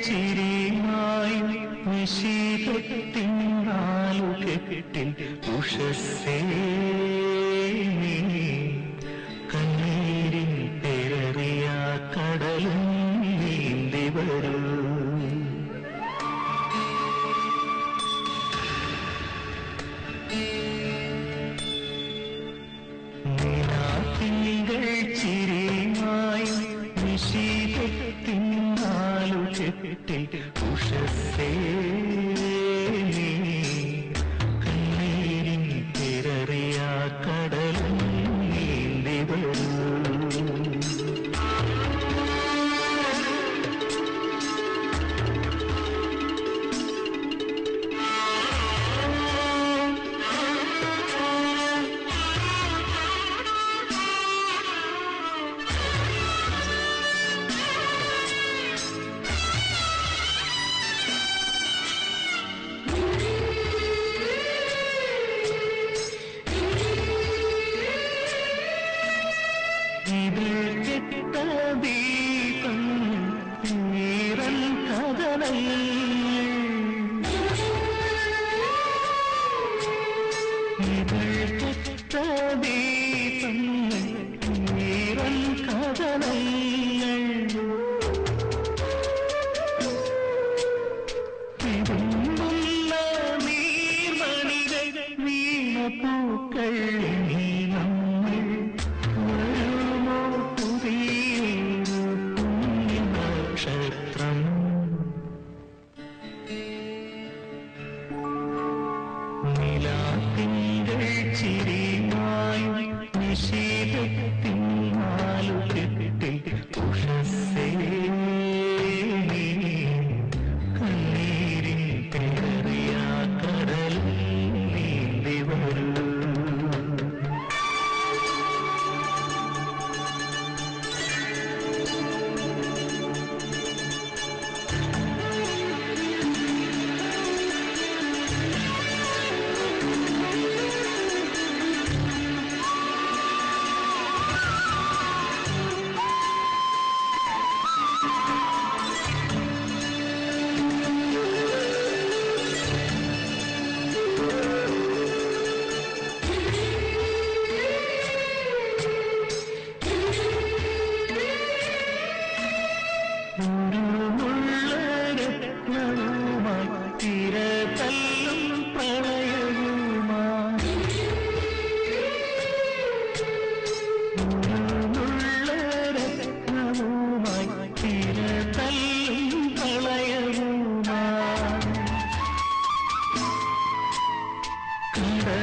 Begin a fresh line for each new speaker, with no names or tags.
ചിരിമായി നിശീതത്തിനാലു കെട്ടിൽ ഉഷസ്സേ കണ്ണീരിൻ പേരറിയ കടലും നീന്തി വരൂ തിങ്കൾ ചിരിമായി നിശീതത്തിനാലു കെട്ടിൽ ഉഷസ്സേ കണ്ണീരിൻ പിററിയ കടലും നീന്തി വരൂ ഇതിൽ കെട്ട ദീപം നീറൻ കഥനങ്ങൾ ഇതിൽ കെട്ട ദീപങ്ങൾ നീറൻ കഥനങ്ങൾ തിരുമ്പുന്ന നീർമണികൾ വീണപ്പൂക്കൾ നീ നമ്മൾ വരുമോ പുതിയൊരു പുണ്യനക്ഷത്രം നിലാത്തിങ്കൾ ചിരിമായി നിശീതത്തിനാലു കെട്ടിൽ ഉഷസ്സേ കണ്ണീരിൻ പേറിയ കടൽ നീന്തി വരൂ രത്നവുമായി തിരതല്ലും പ്രളയവുമായി രത്നവുമായി തിരതല്ലും പ്രളയവുമായി കടൽ